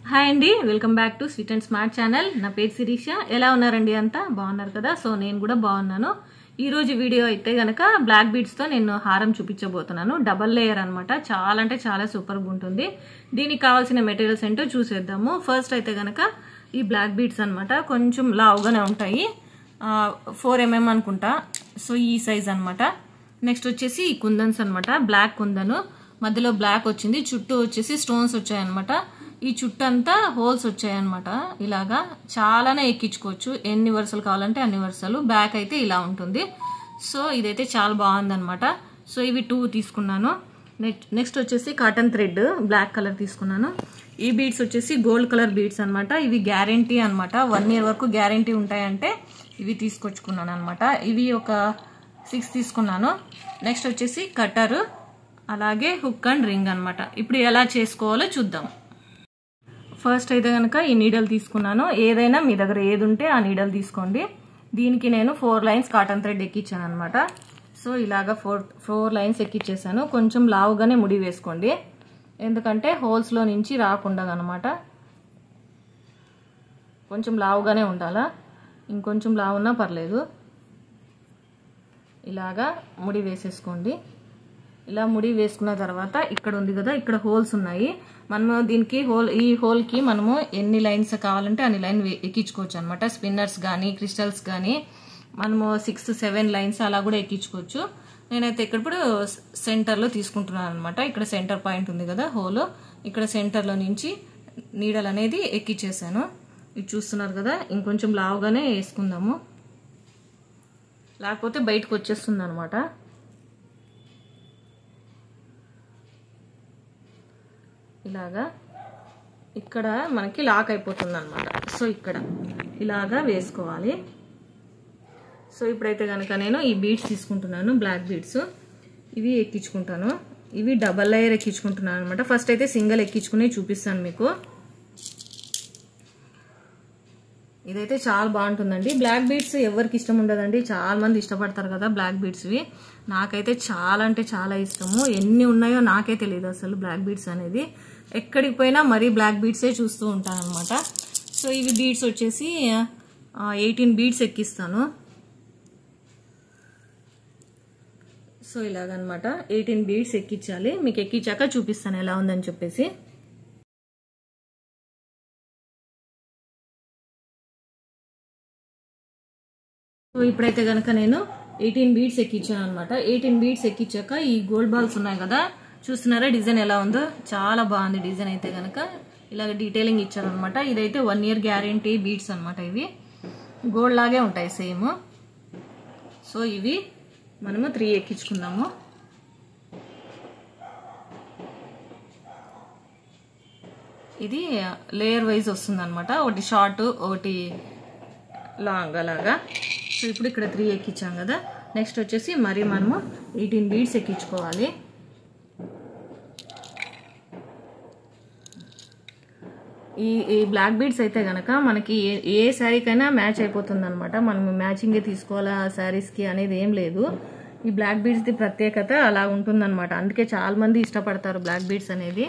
hi అండి welcome back to sweet and smart channel నా పేరు శిరీష ఎలా ఉన్నారండి అంతా బాగున్నారు కదా సో నేను కూడా బాగున్నాను ఈ రోజు వీడియో అయితే గనక బ్లాక్ బీడ్స్ తో నేను హారం చూపించబోతున్నాను డబల్ లేయర్ అన్నమాట చాలా అంటే చాలా సూపర్గా ఉంటుంది దీనికి కావాల్సిన మెటీరియల్స్ ఏంటో చూసేద్దాము ఫస్ట్ అయితే గనక ఈ బ్లాక్ బీడ్స్ అన్నమాట కొంచెం లావుగానే ఉంటాయి ఫోర్ ఎంఎం అనుకుంటా సో ఈ సైజ్ అన్నమాట నెక్స్ట్ వచ్చేసి ఈ కుందన్స్ అన్నమాట బ్లాక్ కుందను మధ్యలో బ్లాక్ వచ్చింది చుట్టూ వచ్చేసి స్టోన్స్ వచ్చాయన్నమాట ఈ చుట్టూ అంతా హోల్స్ వచ్చాయన్నమాట ఇలాగా చాలానే ఎక్కించుకోవచ్చు ఎన్ని వరుసలు కావాలంటే అన్ని వరుసలు బ్యాక్ అయితే ఇలా ఉంటుంది సో ఇదైతే చాలా బాగుందన్నమాట సో ఇవి టూ తీసుకున్నాను నెక్స్ట్ నెక్స్ట్ వచ్చేసి కాటన్ థ్రెడ్ బ్లాక్ కలర్ తీసుకున్నాను ఈ బీడ్స్ వచ్చేసి గోల్డ్ కలర్ బీడ్స్ అనమాట ఇవి గ్యారంటీ అనమాట వన్ ఇయర్ వరకు గ్యారంటీ ఉంటాయంటే ఇవి తీసుకొచ్చుకున్నాను అనమాట ఇవి ఒక సిక్స్ తీసుకున్నాను నెక్స్ట్ వచ్చేసి కటర్ అలాగే హుక్ అండ్ రింగ్ అనమాట ఇప్పుడు ఎలా చేసుకోవాలో చూద్దాం ఫస్ట్ అయితే కనుక ఈ నీడల్ తీసుకున్నాను ఏదైనా మీ దగ్గర ఏది ఉంటే ఆ నీడల్ తీసుకోండి దీనికి నేను ఫోర్ లైన్స్ కాటన్ థ్రెడ్ ఎక్కించాను అనమాట సో ఇలాగా ఫోర్ ఫోర్ లైన్స్ ఎక్కిచ్చేసాను కొంచెం లావుగానే ముడి వేసుకోండి ఎందుకంటే హోల్స్లో నుంచి రాకుండా అనమాట కొంచెం లావుగానే ఉండాలా ఇంకొంచెం లావున్నా పర్లేదు ఇలాగా ముడి వేసేసుకోండి ఇలా ముడి వేసుకున్న తర్వాత ఇక్కడ ఉంది కదా ఇక్కడ హోల్స్ ఉన్నాయి మనము దీనికి హోల్ ఈ హోల్కి మనము ఎన్ని లైన్స్ కావాలంటే అన్ని లైన్ ఎక్కించుకోవచ్చు అనమాట స్పిన్నర్స్ కానీ క్రిస్టల్స్ కానీ మనము సిక్స్ సెవెన్ లైన్స్ అలా కూడా ఎక్కించుకోవచ్చు నేనైతే ఇక్కడ సెంటర్లో తీసుకుంటున్నాను అనమాట ఇక్కడ సెంటర్ పాయింట్ ఉంది కదా హోల్ ఇక్కడ సెంటర్లో నుంచి నీడలు అనేది ఎక్కిచ్చేసాను ఇది చూస్తున్నారు కదా ఇంకొంచెం లావుగానే వేసుకుందాము లేకపోతే బయటకు వచ్చేస్తుంది అనమాట ఇలాగా ఇక్కడ మనకి లాక్ అయిపోతుంది అనమాట సో ఇక్కడ ఇలాగా వేసుకోవాలి సో ఇప్పుడైతే కనుక నేను ఈ బీడ్స్ తీసుకుంటున్నాను బ్లాక్ బీడ్స్ ఇవి ఎక్కించుకుంటాను ఇవి డబల్ లేయర్ ఎక్కించుకుంటున్నాను అనమాట ఫస్ట్ అయితే సింగిల్ ఎక్కించుకుని చూపిస్తాను మీకు ఇదైతే చాలా బాగుంటుందండి బ్లాక్ బీడ్స్ ఎవరికి ఇష్టం ఉండదండి చాలా మంది ఇష్టపడతారు కదా బ్లాక్ బీడ్స్వి నాకైతే చాలా అంటే చాలా ఇష్టము ఎన్ని ఉన్నాయో నాకే తెలియదు అసలు బ్లాక్ బీడ్స్ అనేది ఎక్కడికి పోయినా మరీ బ్లాక్ బీడ్సే చూస్తూ ఉంటాను అనమాట సో ఇవి బీడ్స్ వచ్చేసి ఎయిటీన్ బీడ్స్ ఎక్కిస్తాను సో ఇలాగనమాట ఎయిటీన్ బీడ్స్ ఎక్కించాలి మీకు ఎక్కించాక చూపిస్తాను ఎలా ఉందని చెప్పేసి సో ఇప్పుడైతే కనుక నేను ఎయిటీన్ బీడ్స్ ఎక్కించాను అనమాట ఎయిటీన్ బీడ్స్ ఎక్కించాక ఈ గోల్డ్ బాల్స్ ఉన్నాయి కదా చూస్తున్నారా డిజైన్ ఎలా ఉందో చాలా బాగుంది డిజైన్ అయితే కనుక ఇలాగ డీటెయిలింగ్ ఇచ్చారనమాట ఇదైతే వన్ ఇయర్ గ్యారంటీ బీడ్స్ అనమాట ఇవి గోల్డ్ లాగే ఉంటాయి సేమ్ సో ఇవి మనము త్రీ ఎక్కించుకుందాము ఇది లేయర్ వైజ్ వస్తుంది అనమాట ఒకటి షార్ట్ ఒకటి లాంగ్ అలాగా సో ఇప్పుడు ఇక్కడ త్రీ ఎక్కించాం కదా నెక్స్ట్ వచ్చేసి మరి మనము ఎయిటీన్ బీడ్స్ ఎక్కించుకోవాలి ఈ ఈ బ్లాక్ బీడ్స్ అయితే కనుక మనకి ఏ ఏ శారీకైనా మ్యాచ్ అయిపోతుంది అనమాట మనం మ్యాచింగే తీసుకోవాలా ఆ శారీస్కి అనేది ఏం లేదు ఈ బ్లాక్ బీడ్స్ది ప్రత్యేకత అలా ఉంటుందన్నమాట అందుకే చాలా మంది ఇష్టపడతారు బ్లాక్ బీడ్స్ అనేది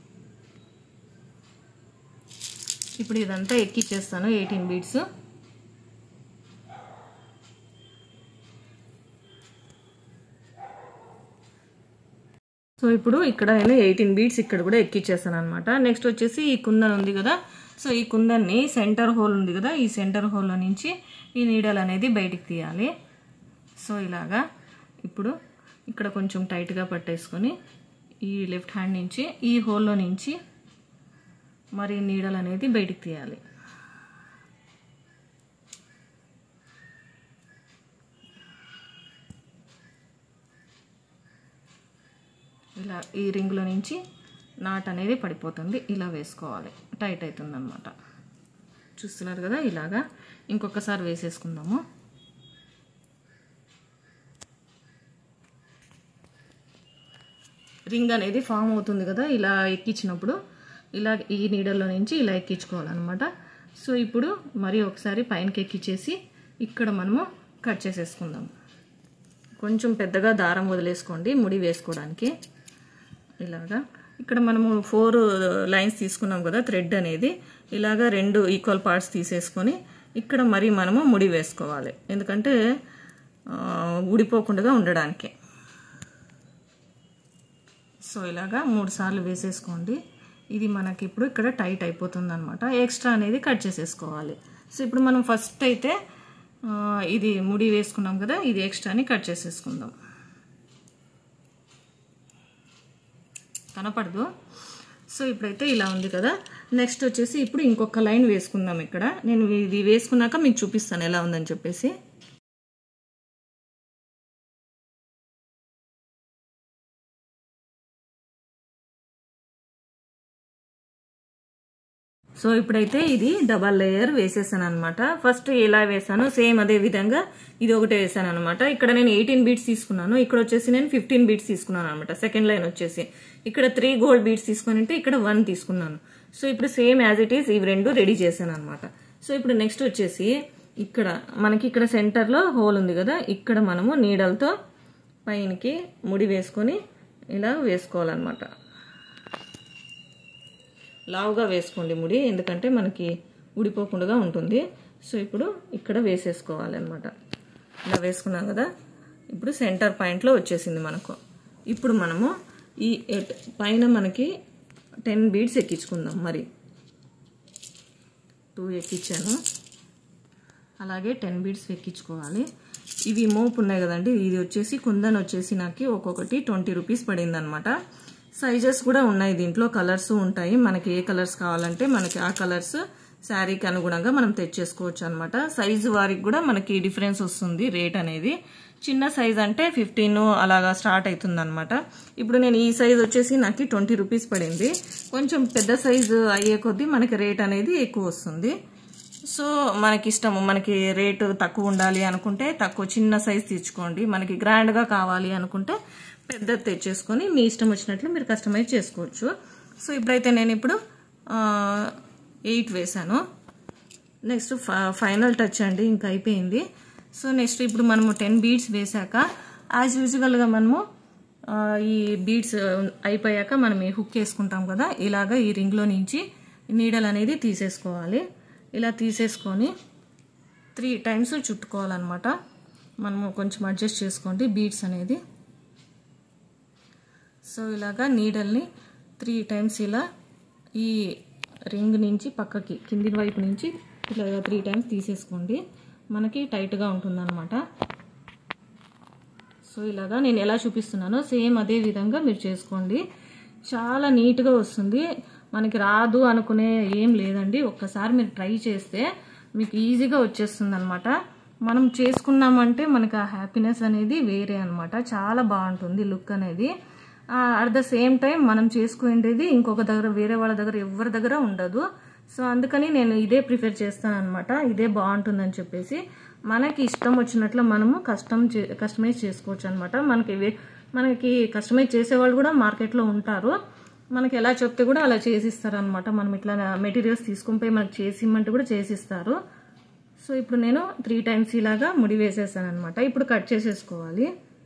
ఇప్పుడు ఇదంతా ఎక్కిచ్చేస్తాను ఎయిటీన్ బీడ్స్ సో ఇప్పుడు ఇక్కడ నేను ఎయిటీన్ బీట్స్ ఇక్కడ కూడా ఎక్కిచ్చేస్తాను అనమాట నెక్స్ట్ వచ్చేసి ఈ కుందన్ ఉంది కదా సో ఈ కుందన్ని సెంటర్ హోల్ ఉంది కదా ఈ సెంటర్ హోల్లో నుంచి ఈ నీడల్ అనేది బయటికి తీయాలి సో ఇలాగా ఇప్పుడు ఇక్కడ కొంచెం టైట్గా పట్టేసుకొని ఈ లెఫ్ట్ హ్యాండ్ నుంచి ఈ హోల్లో నుంచి మరి నీడల్ అనేది బయటికి తీయాలి ఇలా ఈ రింగులో నుంచి నాట్ అనేది పడిపోతుంది ఇలా వేసుకోవాలి టైట్ అవుతుంది అనమాట చూస్తున్నారు కదా ఇలాగా ఇంకొకసారి వేసేసుకుందాము రింగ్ అనేది ఫామ్ అవుతుంది కదా ఇలా ఎక్కించినప్పుడు ఇలా ఈ నీడల్లో నుంచి ఇలా ఎక్కించుకోవాలన్నమాట సో ఇప్పుడు మరి ఒకసారి పైనకి ఎక్కించేసి ఇక్కడ మనము కట్ చేసేసుకుందాం కొంచెం పెద్దగా దారం వదిలేసుకోండి ముడి వేసుకోవడానికి ఇలాగా ఇక్కడ మనము ఫోర్ లైన్స్ తీసుకున్నాం కదా థ్రెడ్ అనేది ఇలాగా రెండు ఈక్వల్ పార్ట్స్ తీసేసుకొని ఇక్కడ మరి మనము ముడి వేసుకోవాలి ఎందుకంటే ఆ, ఊడిపోకుండా ఉండడానికి సో ఇలాగా మూడు సార్లు వేసేసుకోండి ఇది మనకి ఇప్పుడు ఇక్కడ టైట్ అయిపోతుంది అనమాట ఎక్స్ట్రా అనేది కట్ చేసేసుకోవాలి సో ఇప్పుడు మనం ఫస్ట్ అయితే ఆ, ఇది ముడి వేసుకున్నాం కదా ఇది ఎక్స్ట్రాని కట్ చేసేసుకుందాం కనపడదు సో ఇప్పుడైతే ఇలా ఉంది కదా నెక్స్ట్ వచ్చేసి ఇప్పుడు ఇంకొక లైన్ వేసుకుందాం ఇక్కడ నేను ఇది వేసుకున్నాక మీకు చూపిస్తాను ఎలా ఉందని చెప్పేసి సో ఇప్పుడైతే ఇది డబల్ లేయర్ వేసేసాను అనమాట ఫస్ట్ ఎలా వేసాను సేమ్ అదే విధంగా ఇది ఒకటే వేసాను అనమాట ఇక్కడ నేను ఎయిటీన్ బీట్స్ తీసుకున్నాను ఇక్కడ వచ్చేసి నేను ఫిఫ్టీన్ బీట్స్ తీసుకున్నాను అనమాట సెకండ్ లైన్ వచ్చేసి ఇక్కడ త్రీ గోల్డ్ బీట్స్ తీసుకుని ఉంటే ఇక్కడ వన్ తీసుకున్నాను సో ఇప్పుడు సేమ్ యాజ్ ఇట్ ఈస్ ఇవి రెండు రెడీ చేశాను అనమాట సో ఇప్పుడు నెక్స్ట్ వచ్చేసి ఇక్కడ మనకి ఇక్కడ సెంటర్లో హోల్ ఉంది కదా ఇక్కడ మనము నీడలతో పైనకి ముడి వేసుకొని ఇలా వేసుకోవాలన్నమాట లావుగా వేసుకోండి ముడి ఎందుకంటే మనకి ఊడిపోకుండా ఉంటుంది సో ఇప్పుడు ఇక్కడ వేసేసుకోవాలి అనమాట ఇలా వేసుకున్నాం కదా ఇప్పుడు సెంటర్ పాయింట్లో వచ్చేసింది మనకు ఇప్పుడు మనము ఈ ఎట్- పైన మనకి టెన్ బీడ్స్ ఎక్కించుకుందాం మరి టూ ఎక్కించాను అలాగే టెన్ బీడ్స్ ఎక్కించుకోవాలి ఇవి మోపు ఉన్నాయి కదండి ఇది వచ్చేసి కుందన్ వచ్చేసి నాకు ఒక్కొక్కటి ట్వంటీ రూపీస్ పడింది అనమాట సైజెస్ కూడా ఉన్నాయి దీంట్లో కలర్స్ ఉంటాయి మనకి ఏ కలర్స్ కావాలంటే మనకి ఆ కలర్స్ శారీకి అనుగుణంగా మనం తెచ్చేసుకోవచ్చు అనమాట సైజు వారికి కూడా మనకి డిఫరెన్స్ వస్తుంది రేట్ అనేది చిన్న సైజ్ అంటే ఫిఫ్టీన్ అలాగా స్టార్ట్ అవుతుంది అనమాట ఇప్పుడు నేను ఈ సైజ్ వచ్చేసి నాకు ట్వంటీ రూపీస్ పడింది కొంచెం పెద్ద సైజు అయ్యే కొద్దీ మనకి రేట్ అనేది ఎక్కువ వస్తుంది సో మనకి ఇష్టము మనకి రేటు తక్కువ ఉండాలి అనుకుంటే తక్కువ చిన్న సైజ్ తెచ్చుకోండి మనకి గ్రాండ్గా కావాలి అనుకుంటే పెద్దది తెచ్చేసుకొని మీ ఇష్టం వచ్చినట్లు మీరు కస్టమైజ్ చేసుకోవచ్చు సో ఇప్పుడైతే నేను ఇప్పుడు ఎయిట్ వేసాను నెక్స్ట్ ఫైనల్ టచ్ అండి ఇంకా అయిపోయింది సో నెక్స్ట్ ఇప్పుడు మనము టెన్ బీడ్స్ వేసాక యాజ్ యూజువల్గా మనము ఆ, ఈ బీడ్స్ అయిపోయాక మనం ఈ హుక్ వేసుకుంటాం కదా ఇలాగ ఈ రింగ్లో నుంచి నీడల్ అనేది తీసేసుకోవాలి ఇలా తీసేసుకొని త్రీ టైమ్స్ చుట్టుకోవాలన్నమాట మనము కొంచెం అడ్జస్ట్ చేసుకోండి బీడ్స్ అనేది సో ఇలాగా నీడల్ని త్రీ టైమ్స్ ఇలా ఈ రింగ్ నుంచి పక్కకి కింది వైపు నుంచి ఇలా త్రీ టైమ్స్ తీసేసుకోండి మనకి టైట్గా ఉంటుందన్నమాట సో ఇలాగా నేను ఎలా చూపిస్తున్నానో సేమ్ అదే విధంగా మీరు చేసుకోండి చాలా నీట్గా వస్తుంది మనకి రాదు అనుకునే ఏం లేదండి ఒక్కసారి మీరు ట్రై చేస్తే మీకు ఈజీగా వచ్చేస్తుంది అనమాట మనం చేసుకున్నామంటే మనకి ఆ హ్యాపీనెస్ అనేది వేరే అనమాట చాలా బాగుంటుంది లుక్ అనేది అట్ ద సేమ్ టైం మనం చేసుకునేది ఇంకొక దగ్గర వేరే వాళ్ళ దగ్గర ఎవరి దగ్గర ఉండదు సో అందుకని నేను ఇదే ప్రిఫర్ చేస్తాను అనమాట ఇదే బాగుంటుందని చెప్పేసి మనకి ఇష్టం వచ్చినట్లు మనము కస్టమ్ చే కస్టమైజ్ చేసుకోవచ్చు అనమాట మనకి వే- మనకి కస్టమైజ్ చేసేవాళ్ళు కూడా మార్కెట్లో ఉంటారు మనకి ఎలా చెప్తే కూడా అలా చేసిస్తారు అనమాట మనం ఇట్లా మెటీరియల్స్ తీసుకుని పోయి మనకి చేసి ఇమ్మంటే కూడా చేసిస్తారు సో ఇప్పుడు నేను త్రీ టైమ్స్ ఇలాగా ముడి వేసేసాను అనమాట ఇప్పుడు కట్ చేసేసుకోవాలి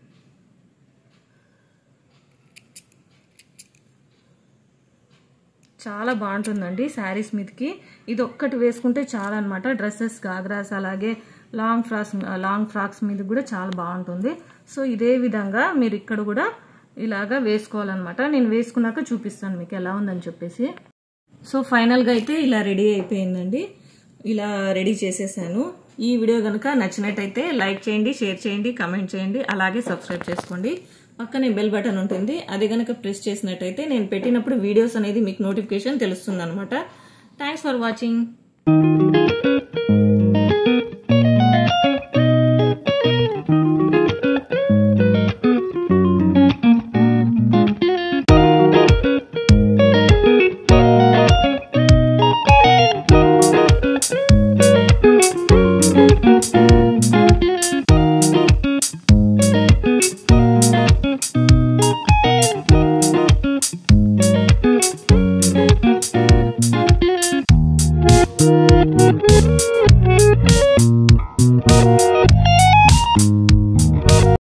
చాలా బాగుంటుందండి శారీస్ మీదకి ఇది ఒక్కటి వేసుకుంటే చాలా అనమాట డ్రెస్సెస్ గాగ్రాస్ అలాగే లాంగ్ ఫ్రాక్స్ లాంగ్ ఫ్రాక్స్ మీద కూడా చాలా బాగుంటుంది సో ఇదే విధంగా మీరు ఇక్కడ కూడా ఇలాగా వేసుకోవాలన్నమాట నేను వేసుకున్నాక చూపిస్తాను మీకు ఎలా ఉందని చెప్పేసి సో ఫైనల్గా అయితే ఇలా రెడీ అయిపోయిందండి ఇలా రెడీ చేసేసాను ఈ వీడియో కనుక నచ్చినట్టయితే లైక్ చేయండి షేర్ చేయండి కమెంట్ చేయండి అలాగే సబ్స్క్రైబ్ చేసుకోండి పక్కనే బెల్ బటన్ ఉంటుంది అది కనుక ప్రెస్ చేసినట్టయితే నేను పెట్టినప్పుడు వీడియోస్ అనేది మీకు నోటిఫికేషన్ తెలుస్తుంది అనమాట థ్యాంక్స్ ఫర్ వాచింగ్